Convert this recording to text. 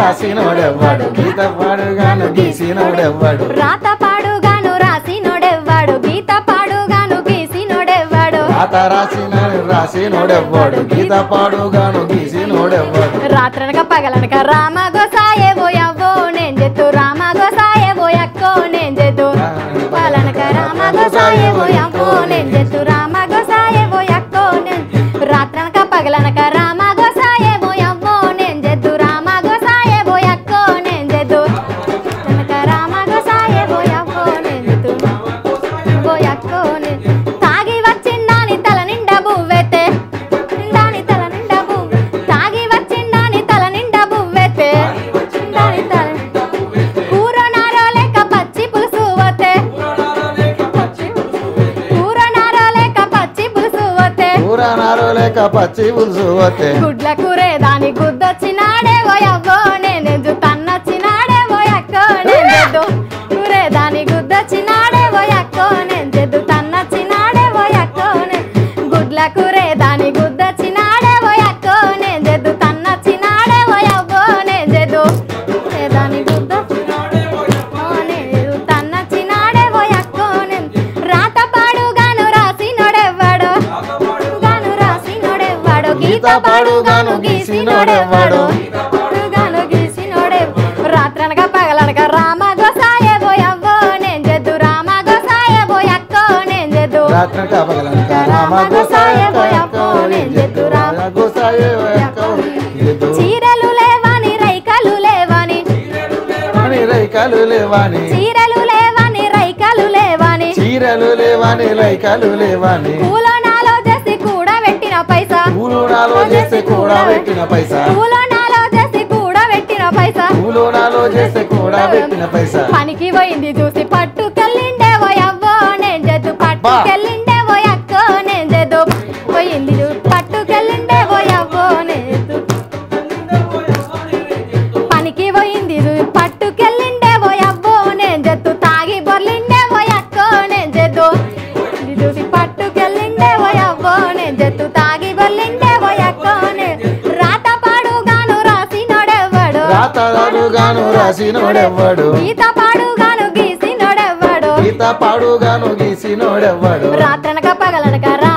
రాసినోడెవ్వడు గీత పాడుగాను గీసినోడెవ్వడు రాత పాడుగాను రాసినోడెవ్వాడు గీత పాడుగాను గీసినోడెవ్వాడు రాత రాసిన రాసినోడెవ్వడు గీత పాడుగాను గీసినోడెవ్వడు రాత్రనక పగలనక రామ గోసాయే పోయవ్వో నేను చెత్తు రామ గోసాయే పోయక్కో నేను చెత్తు పగలనక రామ గోసాయే పోయవ్వో నేను చెత్తు రామ గోసాయే పోయక్కో నేను రాత్రనక పగలనక రామ గోసాయే పోయవ్వో నేను చెత్తు రామ గోసాయే పోయక్కో నేను చెత్తు రాత్రనక రామ గోసాయే పోయవ్వో నేను చెత్తు పోయక్కో నేను తాగి వచ్చిందాని తల నిండా బువ్వెతే దాని తల నిండా బువ్వ తాగి వచ్చిందాని తల నిండా బువ్వెతే దాని తల కూర నారో లేక పచ్చి పులుసు వతే కూర నారో లేక పచ్చి పులుసు వతే కూర నారు లేక పచ్చి పులుసు పోతే గుడ్ల కూరే దాని గుద్దొచ్చినాడే ఓయవ్వో నేను తన్నొచ్చినాడే ఓయక్కో నేను జద్దు కూరే దాని గుద్దొచ్చినాడే ఓయక్కో నేను జద్దు తన్నొచ్చినాడే ఓయక్కో నేను గుడ్ల కూరే దాని గుద్దొచ్చినాడే ఓయక్కో నేను జద్దు తన్నొచ్చినాడే ఓయవ్వో నేను జద్దు కూరే దాని గుద్దొచ్చినాడే ఓ నేను తన్నొచ్చినాడే ఓయక్కో నేను రాత పాడుగాను రాసినోడెవ్వడో గాను రాసినోడెవ్వడో గీత పాడుగాను గీసినోడెవ్వడో పాడుగాను గీసినోడే రాత్రనక పగలనక రామ గోసాయే పోయవ్వో నేను జద్దు రామ గోసాయే పోయక్కో నేను జద్దు రాత్రి కాపగలనక రామ గోసాయ పోయక్కో నేను చెట్టు రామ గోసాయ పోయక్కో ఎద్దు చీరలు లేవని రైకలు లేవని అని రైకాలు లేవాని చీరలు లేవని రైకలు లేవని చీరలు లేవాని రైకాలు లేవాని పూలో నాలో చేసి కూడా పెట్టిన పైసా పూలు నాలో చేస్తే కూడా పెట్టిన పైసా పూలో నాలో చేసి కూడా పెట్టిన పైసా పూలు నాలో చేస్తే కూడా పెట్టిన పైసా పనికి పోయింది చూసి పట్టుకెళ్ళిండే పోయవ్వో నేను జద్దు పట్టుకెళ్ళిండే పోయక్కో నేను జద్దు పోయింది చూ- పట్టుకెళ్ళిండే పోయవ్వో నేను పనికి పోయింది చూ- పట్టుకెళ్ళిండే పోయవ్వో నేను జద్దు తాగి బొర్లిండే పోయక్కో నేను జద్దు ఇది చూసి పట్టుకెళ్ళిండే పోయవ్వో నేను జద్దు తాగి బొర్లిండే పోయక్కో నేను రాత పాడుగాను రాసినోడెవ్వడు రాతగాను రాసినోడెవ్వడు గీత పాడుగాను గీసినోడెవ్వడు గీత పాడుగాను గీసినోడెవ్వడు రాత్రనక పగలనక రా